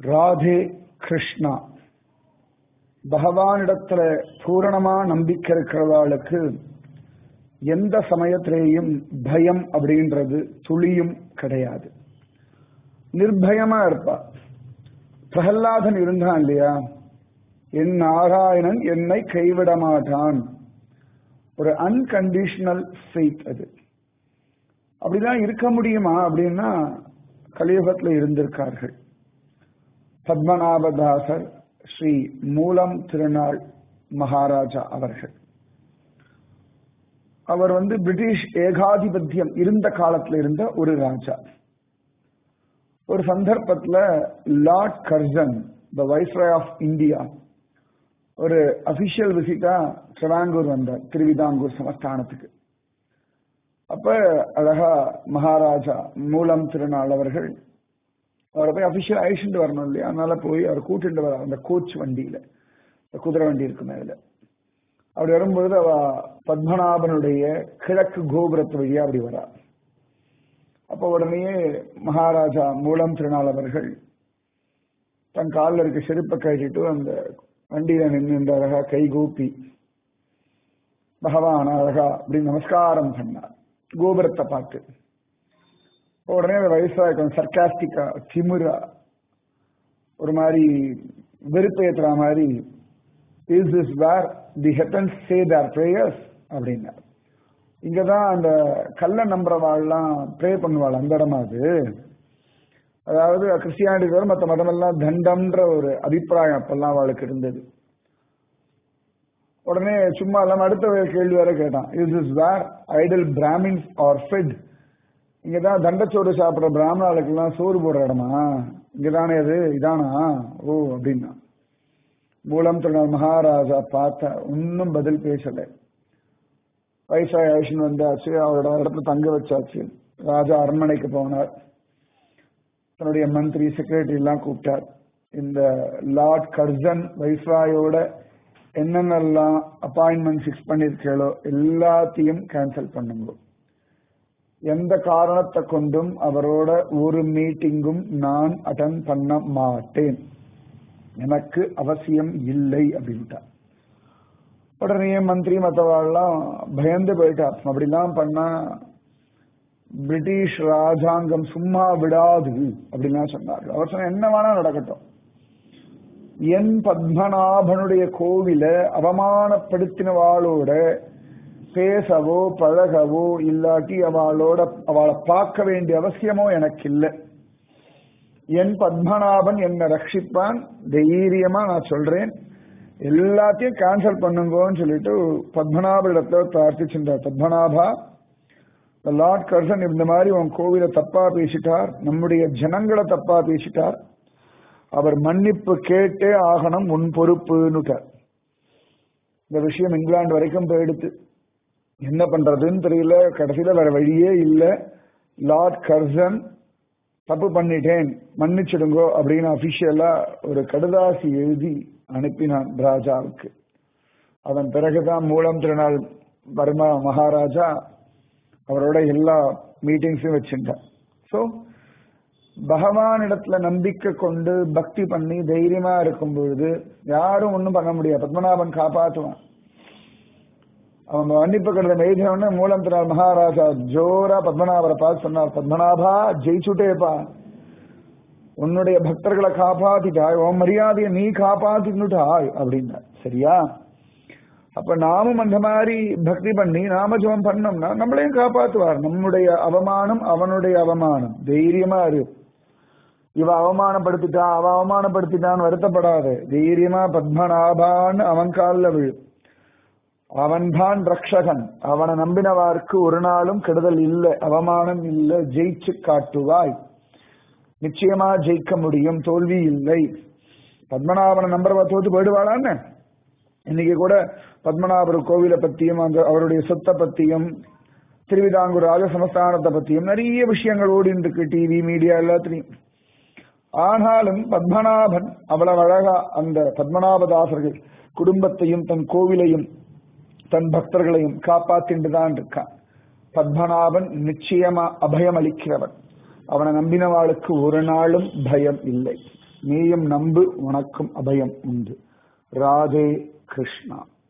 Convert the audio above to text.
ராதே கிருஷ்ணா பகவானிடத்துல பூரணமா நம்பிக்கை இருக்கிறவாளுக்கு எந்த சமயத்திலேயும் பயம் அப்படின்றது துளியும் கிடையாது நிர்பயமா இருப்பா பிரகல்லாதன் இருந்தான் இல்லையா என் நாராயணன் என்னை கைவிட மாட்டான் ஒரு அன்கண்டிஷனல் ஃபெய்த் அது அப்படிதான் இருக்க முடியுமா அப்படின்னா கலியுகத்தில் இருந்திருக்கார்கள் பத்மநாபதாசர் ஸ்ரீ மூலம் திருநாள் மகாராஜா அவர்கள் அவர் வந்து பிரிட்டிஷ் ஏகாதிபத்தியம் இருந்த காலத்துல இருந்த ஒரு ராஜா ஒரு சந்தர்ப்பத்துல Lord Curzon the viceroy of India ஒரு அபிஷியல் விசிட்டா திருவாங்கூர் வந்தார் திருவிதாங்கூர் சமஸ்தானத்துக்கு அப்ப அழகா மகாராஜா மூலம் திருநாள் அவர்கள் அவரை போய் அபிஷியல் அழிச்சுட்டு வரணும் இல்லையா அதனால போய் அவர் கூட்டிட்டு வர அந்த கோச் வண்டியில குதிரை வண்டி இருக்கு மேல அப்படி வரும்பொழுது அவ பத்மநாபனுடைய கிழக்கு கோபுரத்து வழியா அப்படி வரா அப்ப உடனேயே மகாராஜா மூலம் திருநாள் அவர்கள் தன் காலில் இருக்க செருப்பை கட்டிட்டு அந்த வண்டியில நின்று அழகா கைகூப்பி பகவான் அழகா அப்படி நமஸ்காரம் பண்ணார் கோபுரத்தை பார்த்து உடனே வயசாக கொஞ்சம் சர்க்காஸ்டிக்கா திமுரா ஒரு மாதிரி வெறுப்பு ஏத்துற மாதிரி is this where the heavens say their prayers அப்படின்னார் இங்கதான் அந்த கல்ல நம்புறவாள்லாம் ப்ரே பண்ணுவாள் அந்த இடமா அது அதாவது கிறிஸ்டியானிட்டி தவிர மற்ற மதமெல்லாம் தண்டம்ன்ற ஒரு அபிப்பிராயம் அப்பெல்லாம் அவளுக்கு இருந்தது உடனே சும்மா இல்லாம அடுத்த கேள்வி வேற கேட்டான் is is where idol brahmins are fed இங்கதான் தண்டச்சோறு சாப்பிட்ற பிராமணர்களுக்கெல்லாம் சோறு போடுற இடமா இங்கதானே அது இதானா ஓ அப்படின்னா மூலம் திருநாள் மகாராஜா பார்த்த ஒன்னும் பதில் பேசல வயசாய ஆயுஷன் வந்தாச்சு அவரோட இடத்துல தங்க வச்சாச்சு ராஜா அரண்மனைக்கு போனார் தன்னுடைய மந்திரி செக்ரட்டரி எல்லாம் கூப்பிட்டார் இந்த லார்ட் கர்சன் வைஸ்ராயோட என்னென்னலாம் அப்பாயின்மெண்ட் ஃபிக்ஸ் பண்ணிருக்கீங்களோ எல்லாத்தையும் கேன்சல் பண்ணுங்க எந்த காரணத்தை கொண்டும் அவரோட ஒரு மீட்டிங்கும் நான் அட்டன் பண்ண மாட்டேன் எனக்கு அவசியம் இல்லை அப்படின்ட்டா உடனே மந்திரி மற்றவாள்லாம் பயந்து போயிட்டா அப்படிலாம் பண்ணா பிரிட்டிஷ் ராஜாங்கம் சும்மா விடாது அப்படின்லாம் சொன்னார் அவர் சொன்ன என்ன வேணா நடக்கட்டும் என் பத்மநாபனுடைய கோவில அவமானப்படுத்தினவாளோட பேசவோ பழகவோ இல்லாட்டி அவளோட அவளை பார்க்க வேண்டிய அவசியமோ எனக்கு இல்லை என் பத்மநாபன் என்னை ரட்சிப்பான் தைரியமா நான் சொல்றேன் எல்லாத்தையும் கேன்சல் பண்ணுங்கன்னு சொல்லிட்டு பத்மநாப இடத்துல பிரார்த்திச்சிருந்தார் பத்மநாபா லார்ட் கர்சன் இந்த மாதிரி உன் கோவில தப்பா பேசிட்டார் நம்முடைய ஜனங்களை தப்பா பேசிட்டார் அவர் மன்னிப்பு கேட்டே ஆகணும் உன் பொறுப்புன்னுட்டார் இந்த விஷயம் இங்கிலாந்து வரைக்கும் போயிடுத்து என்ன பண்றதுன்னு தெரியல கடைசியில வேற வழியே இல்லை லார்ட் கர்சன் தப்பு பண்ணிட்டேன் மன்னிச்சிடுங்கோ அப்படின்னு அபிஷியலா ஒரு கடுதாசி எழுதி அனுப்பினான் ராஜாவுக்கு அதன் பிறகுதான் மூலம் திருநாள் பர்மா மகாராஜா அவரோட எல்லா மீட்டிங்ஸும் வச்சுட்டார் ஸோ பகவானிடத்துல நம்பிக்கை கொண்டு பக்தி பண்ணி தைரியமா இருக்கும் பொழுது யாரும் ஒன்றும் பண்ண முடியாது பத்மநாபன் காப்பாற்றுவான் அவன் மன்னிப்பு கடிதம் எழுதினவொடனே மூலம் திராள் மகாராஜா ஜோரா பத்மநாபரை பார்த்து சொன்னார் பத்மநாபா ஜெயிச்சுட்டேப்பா உன்னுடைய பக்தர்களை காப்பாத்திட்டாய் உன் மரியாதையை நீ காப்பாத்தினுட்டாய் அப்படின்னார் சரியா அப்ப நாமும் அந்த மாதிரி பக்தி பண்ணி நாம ஜபம் பண்ணோம்னா நம்மளையும் காப்பாத்துவார் நம்முடைய அவமானம் அவனுடைய அவமானம் தைரியமா இரு இவ அவமானப்படுத்திட்டா அவ அவமானப்படுத்திட்டான்னு வருத்தப்படாது தைரியமா பத்மநாபான்னு அவன் காலில் விழு அவன்தான் ரக்ஷகன் அவனை நம்பினவாருக்கு ஒரு நாளும் கெடுதல் இல்லை அவமானம் இல்லை ஜெயிச்சு காட்டுவாய் நிச்சயமா ஜெயிக்க முடியும் தோல்வி இல்லை பத்மநாபனை நம்புறவா தோத்து போயிடுவாளான்னு இன்னைக்கு கூட பத்மநாபர் கோவிலை பத்தியும் அந்த அவருடைய சொத்தை பத்தியும் திருவிதாங்கூர் ராஜ சமஸ்தானத்தை பத்தியும் நிறைய விஷயங்கள் ஓடிட்டு இருக்கு டிவி மீடியா எல்லாத்திலையும் ஆனாலும் பத்மநாபன் அவ்வளவு அழகா அந்த பத்மநாபதாசர்கள் குடும்பத்தையும் தன் கோவிலையும் தன் பக்தர்களையும் காப்பாத்திட்டு தான் இருக்கான் பத்மநாபன் நிச்சயமா அபயம் அளிக்கிறவன் அவனை நம்பினவாளுக்கு ஒரு நாளும் பயம் இல்லை நீயும் நம்பு உனக்கும் அபயம் உண்டு ராதே கிருஷ்ணா